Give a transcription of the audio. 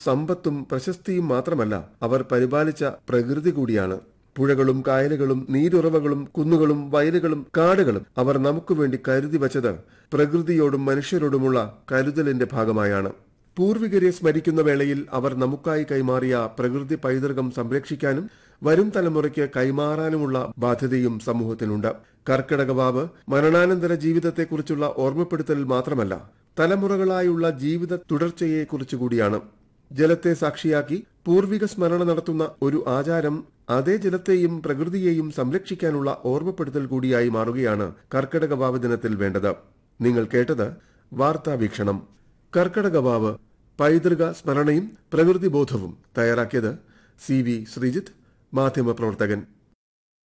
സമ്പത്തും പ്രശസ്തിയും മാത്രമല്ല അവർ പരിപാലിച്ച പ്രകൃതി കൂടിയാണ് പുഴകളും കായലുകളും നീരുറവകളും കുന്നുകളും വയലുകളും കാടുകളും അവർ നമുക്കു വേണ്ടി കരുതി വച്ചത് പ്രകൃതിയോടും മനുഷ്യരോടുമുള്ള കരുതലിന്റെ ഭാഗമായാണ് പൂർവികരെ സ്മരിക്കുന്ന വേളയിൽ അവർ നമുക്കായി കൈമാറിയ പ്രകൃതി പൈതൃകം സംരക്ഷിക്കാനും വരും തലമുറയ്ക്ക് കൈമാറാനുമുള്ള ബാധ്യതയും സമൂഹത്തിനുണ്ട് കർക്കിടകവാവ് മരണാനന്തര ജീവിതത്തെക്കുറിച്ചുള്ള ഓർമ്മപ്പെടുത്തൽ മാത്രമല്ല തലമുറകളായുള്ള ജീവിത തുടർച്ചയെക്കുറിച്ചുകൂടിയാണ് ജലത്തെ സാക്ഷിയാക്കി പൂർവിക സ്മരണ നടത്തുന്ന ഒരു ആചാരം അതേ ജലത്തെയും പ്രകൃതിയെയും സംരക്ഷിക്കാനുള്ള ഓർമ്മപ്പെടുത്തൽ കൂടിയായി മാറുകയാണ് കർക്കിടകവാവ് ദിനത്തിൽ വേണ്ടത് നിങ്ങൾ കേട്ടത് വാർത്താവീക്ഷണം കർക്കിടകവാവ് പൈതൃക സ്മരണയും പ്രകൃതിബോധവും തയ്യാറാക്കിയത് സി വി ശ്രീജിത്ത് മാധ്യമപ്രവർത്തകൻ